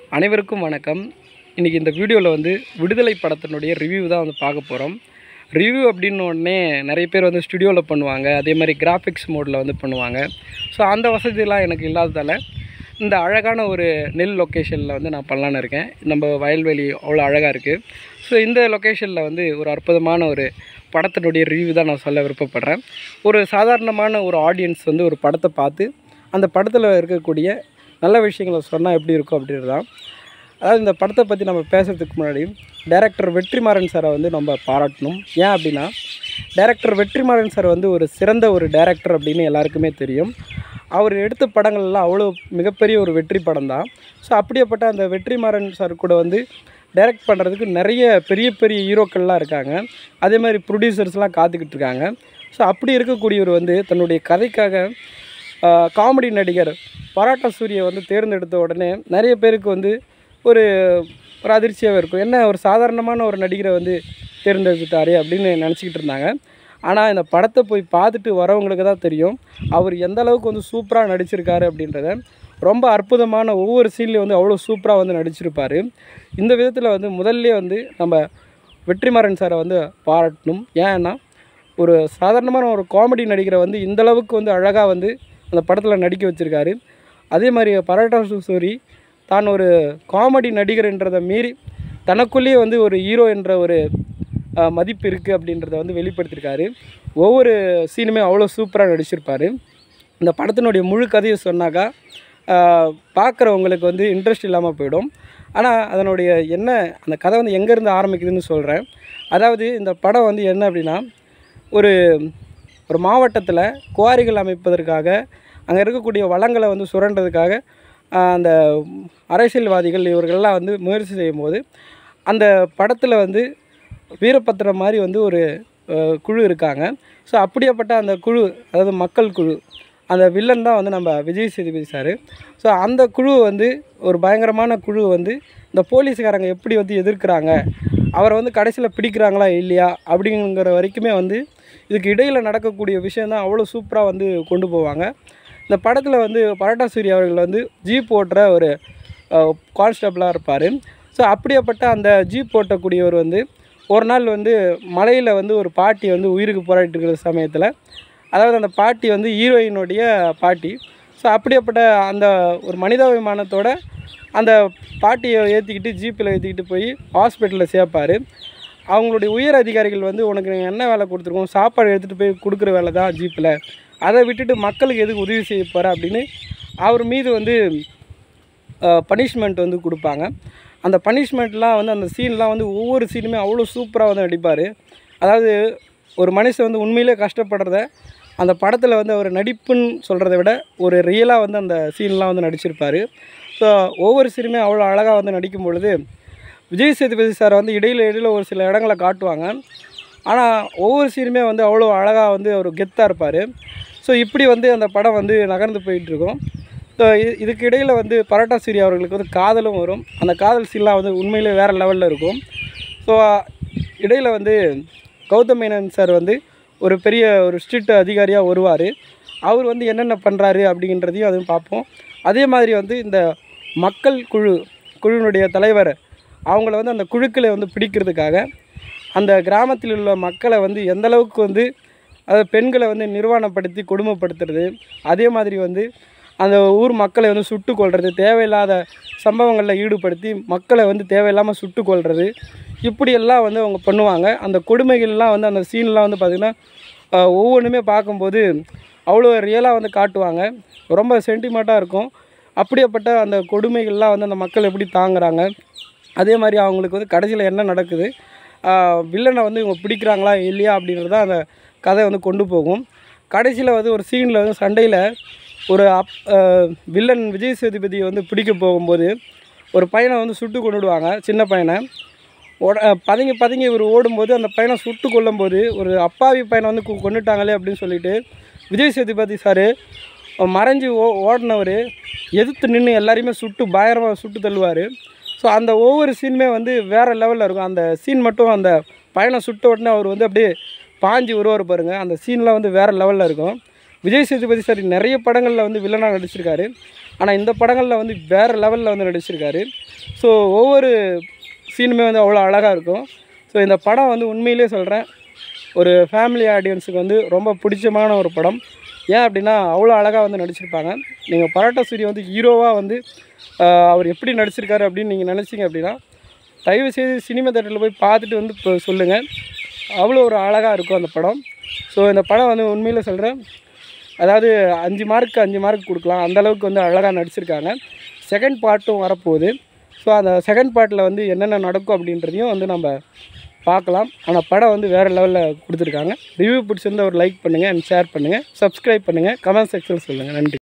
அனைவருக்கும் வணக்கம் இன்றைக்கி இந்த வீடியோவில் வந்து விடுதலை படத்தினுடைய ரிவ்யூ தான் வந்து பார்க்க போகிறோம் ரிவ்யூ அப்படின்ன உடனே நிறைய பேர் வந்து ஸ்டுடியோவில் பண்ணுவாங்க அதே மாதிரி கிராஃபிக்ஸ் மோடில் வந்து பண்ணுவாங்க ஸோ அந்த வசதியெல்லாம் எனக்கு இல்லாததால் இந்த அழகான ஒரு நெல் லொக்கேஷனில் வந்து நான் பண்ணலான்னு இருக்கேன் நம்ம வயல்வெளி அவ்வளோ அழகாக இருக்குது ஸோ இந்த லொக்கேஷனில் வந்து ஒரு அற்புதமான ஒரு படத்தினுடைய ரிவ்யூ தான் நான் சொல்ல விருப்பப்படுறேன் ஒரு சாதாரணமான ஒரு ஆடியன்ஸ் வந்து ஒரு படத்தை பார்த்து அந்த படத்தில் இருக்கக்கூடிய நல்ல விஷயங்களை சொன்னால் எப்படி இருக்கும் அப்படின்றது தான் அதாவது இந்த படத்தை பற்றி நம்ம பேசுகிறதுக்கு முன்னாடி டைரக்டர் வெற்றிமாறன் சாரை வந்து நம்ம பாராட்டணும் ஏன் அப்படின்னா டைரக்டர் வெற்றிமாறன் சார் வந்து ஒரு சிறந்த ஒரு டைரக்டர் அப்படின்னு எல்லாருக்குமே தெரியும் அவர் எடுத்த படங்கள்லாம் அவ்வளோ மிகப்பெரிய ஒரு வெற்றி படம் தான் ஸோ அப்படியேப்பட்ட அந்த வெற்றிமாறன் சார் கூட வந்து டைரக்ட் பண்ணுறதுக்கு நிறைய பெரிய பெரிய ஹீரோக்கள்லாம் இருக்காங்க அதே மாதிரி ப்ரொடியூசர்ஸ்லாம் காத்துக்கிட்டு இருக்காங்க ஸோ அப்படி இருக்கக்கூடியவர் வந்து தன்னுடைய கதைக்காக காமெடி நடிகர் பராட்டா சூரியை வந்து தேர்ந்தெடுத்த உடனே நிறைய பேருக்கு வந்து ஒரு ஒரு அதிர்ச்சியாகவே இருக்கும் என்ன ஒரு சாதாரணமான ஒரு நடிகரை வந்து தேர்ந்தெடுத்துட்டாரே அப்படின்னு நினச்சிக்கிட்டு இருந்தாங்க ஆனால் இந்த படத்தை போய் பார்த்துட்டு வரவங்களுக்கு தான் தெரியும் அவர் எந்த அளவுக்கு வந்து சூப்பராக நடிச்சிருக்காரு அப்படின்றத ரொம்ப அற்புதமான ஒவ்வொரு சீன்லேயும் வந்து அவ்வளோ சூப்பராக வந்து நடிச்சிருப்பார் இந்த விதத்தில் வந்து முதல்ல வந்து நம்ம வெற்றிமாறன் சாரை வந்து பாராட்டணும் ஏன்னா ஒரு சாதாரணமான ஒரு காமெடி நடிகரை வந்து இந்த அளவுக்கு வந்து அழகாக வந்து அந்த படத்தில் நடிக்க வச்சுருக்காரு அதே மாதிரி பரோட்டா சூரி தான் ஒரு காமெடி நடிகர்ன்றதை மீறி தனக்குள்ளேயே வந்து ஒரு ஹீரோ என்ற ஒரு அஹ், மதிப்பு இருக்குது அப்படின்றத வந்து வெளிப்படுத்தியிருக்காரு ஒவ்வொரு சீனுமே அவ்வளோ சூப்பராக நடிச்சிருப்பார் இந்த படத்தினுடைய முழு கதையை சொன்னாக்கா ஆஹ், பார்க்குறவங்களுக்கு வந்து இன்ட்ரெஸ்ட் இல்லாமல் போயிடும் ஆனால் அதனுடைய என்ன அந்த கதை வந்து எங்கேருந்து ஆரம்பிக்குதுன்னு சொல்கிறேன் அதாவது இந்த படம் வந்து என்ன அப்படின்னா ஒரு ஒரு மாவட்டத்தில் குவாரிகள் அமைப்பதற்காக அங்கே இருக்கக்கூடிய வளங்களை வந்து சுரண்டதுக்காக ஆஹ், அந்த அரசியல்வாதிகள் இவர்கள்லாம் வந்து முயற்சி செய்யும்போது அந்த படத்தில் வந்து வீரபத்திரம் மாதிரி வந்து ஒரு அஹ், குழு இருக்காங்க ஸோ அப்படியேப்பட்ட அந்த குழு அதாவது மக்கள் குழு அந்த வில்லன் தான் வந்து நம்ம விஜய் சேதுபதி சார் ஸோ அந்த குழு வந்து ஒரு பயங்கரமான குழு வந்து இந்த போலீஸ்காரங்க எப்படி வந்து எதிர்க்கிறாங்க அவரை வந்து கடைசியில் பிடிக்கிறாங்களா இல்லையா அப்படிங்கிற வரைக்குமே வந்து இதுக்கு இடையில் நடக்கக்கூடிய விஷயம் தான் அவ்வளோ சூப்பராக வந்து கொண்டு போவாங்க இந்த படத்தில் வந்து பரோட்டா சூரி அவர்கள் வந்து ஜீப் ஓட்டுற ஒரு கான்ஸ்டபிளாக இருப்பார் ஸோ அப்படியேப்பட்ட அந்த ஜீப் ஓட்டக்கூடியவர் வந்து ஒரு நாள் வந்து மலையில் வந்து ஒரு பாட்டி வந்து உயிருக்கு போராடிட்டு இருக்கிற சமயத்தில் அதாவது அந்த பாட்டி வந்து ஹீரோயினுடைய பாட்டி ஸோ அப்படியேப்பட்ட அந்த ஒரு மனிதாபிமானத்தோட அந்த பாட்டியை ஏற்றிக்கிட்டு ஜீப்பில் ஏற்றிக்கிட்டு போய் ஹாஸ்பிட்டலில் சேர்ப்பார் அவங்களுடைய உயர் அதிகாரிகள் வந்து உனக்கு நாங்கள் என்ன வேலை கொடுத்துருக்கோம் சாப்பாடு எடுத்துகிட்டு போய் கொடுக்குற வேலை தான் ஜீப்பில் அதை விட்டுட்டு மக்களுக்கு எதுக்கு உதவி செய்ய போகிற அப்படின்னு அவர் மீது வந்து பனிஷ்மெண்ட் வந்து கொடுப்பாங்க அந்த பனிஷ்மெண்ட்லாம் வந்து அந்த சீன்லாம் வந்து ஒவ்வொரு சீனுமே அவ்வளோ சூப்பராக வந்து நடிப்பார் அதாவது ஒரு மனுஷன் வந்து உண்மையிலே கஷ்டப்படுறத அந்த படத்தில் வந்து அவர் நடிப்புன்னு சொல்கிறத விட ஒரு ரியலாக வந்து அந்த சீன்லாம் வந்து நடிச்சிருப்பார் ஸோ ஒவ்வொரு சீனுமே அவ்வளோ அழகாக வந்து நடிக்கும் பொழுது விஜய் சேதுபதி சார் வந்து இடையில இடையில ஒரு சில இடங்களை காட்டுவாங்க ஆனால் ஒவ்வொரு சீனுமே வந்து அவ்வளோ அழகாக வந்து அவர் கெத்தாக இருப்பார் ஸோ இப்படி வந்து அந்த படம் வந்து நகர்ந்து போயிட்டுருக்கும் ஸோ இது இதுக்கு இடையில் வந்து பரோட்டா சூரி அவர்களுக்கு வந்து காதலும் வரும் அந்த காதல் சீன்லாம் வந்து உண்மையிலே வேறு லெவலில் இருக்கும் ஸோ இடையில் வந்து கௌதம் மேனன் சார் வந்து ஒரு பெரிய ஒரு ஸ்ட்ரிக்ட் அதிகாரியாக வருவார் அவர் வந்து என்னென்ன பண்ணுறாரு அப்படின்றதையும் அதுவும் பார்ப்போம் அதே மாதிரி வந்து இந்த மக்கள் குழு குழுவினுடைய தலைவர் அவங்கள வந்து அந்த குழுக்களை வந்து பிடிக்கிறதுக்காக அந்த கிராமத்தில் உள்ள மக்களை வந்து எந்த அளவுக்கு வந்து அதாவது பெண்களை வந்து நிர்வாணப்படுத்தி கொடுமைப்படுத்துறது அதே மாதிரி வந்து அந்த ஊர் மக்களை வந்து சுட்டு கொள்வது தேவையில்லாத சம்பவங்களில் ஈடுபடுத்தி மக்களை வந்து தேவையில்லாமல் சுட்டு கொள்வது இப்படியெல்லாம் வந்து அவங்க பண்ணுவாங்க அந்த கொடுமைகள்லாம் வந்து அந்த சீன்லாம் வந்து பார்த்திங்கன்னா ஆஹ், ஒவ்வொன்றுமே பார்க்கும்போது அவ்வளோ ரியலாக வந்து காட்டுவாங்க ரொம்ப சென்டிமெண்ட்டாக இருக்கும் அப்படியேப்பட்ட அந்த கொடுமைகள்லாம் வந்து அந்த மக்கள் எப்படி தாங்குறாங்க அதே மாதிரி அவங்களுக்கு வந்து கடைசியில் என்ன நடக்குது ஆஹ், வில்லனை வந்து இவங்க பிடிக்கிறாங்களா இல்லையா அப்படின்றது தான் அந்த கதை வந்து கொண்டு போகும் கடைசியில் வந்து ஒரு சீனில் வந்து சண்டையில் ஒரு அப் ஆஹ், வில்லன் விஜய் சேதுபதியை வந்து பிடிக்க போகும்போது ஒரு பையனை வந்து சுட்டு கொண்டுடுவாங்க சின்ன பையனை உட அஹ், பதுங்கி பதுங்கி இவர் ஓடும்போது அந்த பையனை சுட்டு கொல்லும்போது ஒரு அப்பாவி பையனை வந்து கொ- கொன்னுட்டாங்களே அப்படின்னு சொல்லிட்டு விஜய் சேதுபதி சார் மறைஞ்சு ஓ ஓடினவர் எதிர்த்து நின்று எல்லாரையுமே சுட்டு பயங்கரமாக சுட்டு தள்ளுவார் ஸோ அந்த ஒவ்வொரு சீனுமே வந்து வேறு லெவலில் இருக்கும் அந்த சீன் மட்டும் அந்த பையனை சுட்ட உடனே அவர் வந்து அப்படியே பாஞ்சு வருவார் பாருங்க அந்த சீன்லாம் வந்து வேறு லெவலில் இருக்கும் விஜய் சேதுபதி சார் நிறைய படங்களில் வந்து வில்லனாக நடிச்சிருக்காரு ஆனால் இந்த படங்களில் வந்து வேறு லெவலில் வந்து நடிச்சிருக்காரு ஸோ ஒவ்வொரு சீனுமே வந்து அவ்வளோ அழகாக இருக்கும் ஸோ இந்த படம் வந்து உண்மையிலே சொல்கிறேன் ஒரு ஃபேமிலி ஆடியன்ஸுக்கு வந்து ரொம்ப பிடிச்சமான ஒரு படம் ஏன் அப்படின்னா அவ்வளோ அழகாக வந்து நடிச்சிருப்பாங்க நீங்கள் பரோட்டா சூரிய வந்து ஹீரோவாக வந்து ஆஹ், அவர் எப்படி நடிச்சிருக்காரு அப்படின்னு நீங்கள் நினச்சிங்க அப்படின்னா தயவு செய்து சினிமா தேட்டரில் போய் பார்த்துட்டு வந்து இப்போ சொல்லுங்கள் அவ்வளோ ஒரு அழகாக இருக்கும் அந்த படம் ஸோ இந்த படம் வந்து உண்மையில் சொல்கிறேன் அதாவது அஞ்சு மார்க்கு அஞ்சு மார்க் கொடுக்கலாம் அந்த அளவுக்கு வந்து அழகாக நடிச்சிருக்காங்க செகண்ட் பார்ட்டும் வரப்போகுது ஸோ அந்த செகண்ட் பார்ட்டில் வந்து என்னென்ன நடக்கும் அப்படின்றதையும் வந்து நம்ம பார்க்கலாம் ஆனால் படம் வந்து வேறு லெவலில் கொடுத்துருக்காங்க ரிவ்யூ பிடிச்சிருந்தா ஒரு லைக் பண்ணுங்கள் அண்ட் ஷேர் பண்ணுங்கள் சப்ஸ்கிரைப் பண்ணுங்கள் கமெண்ட் செக்ஷனில் சொல்லுங்கள் நன்றி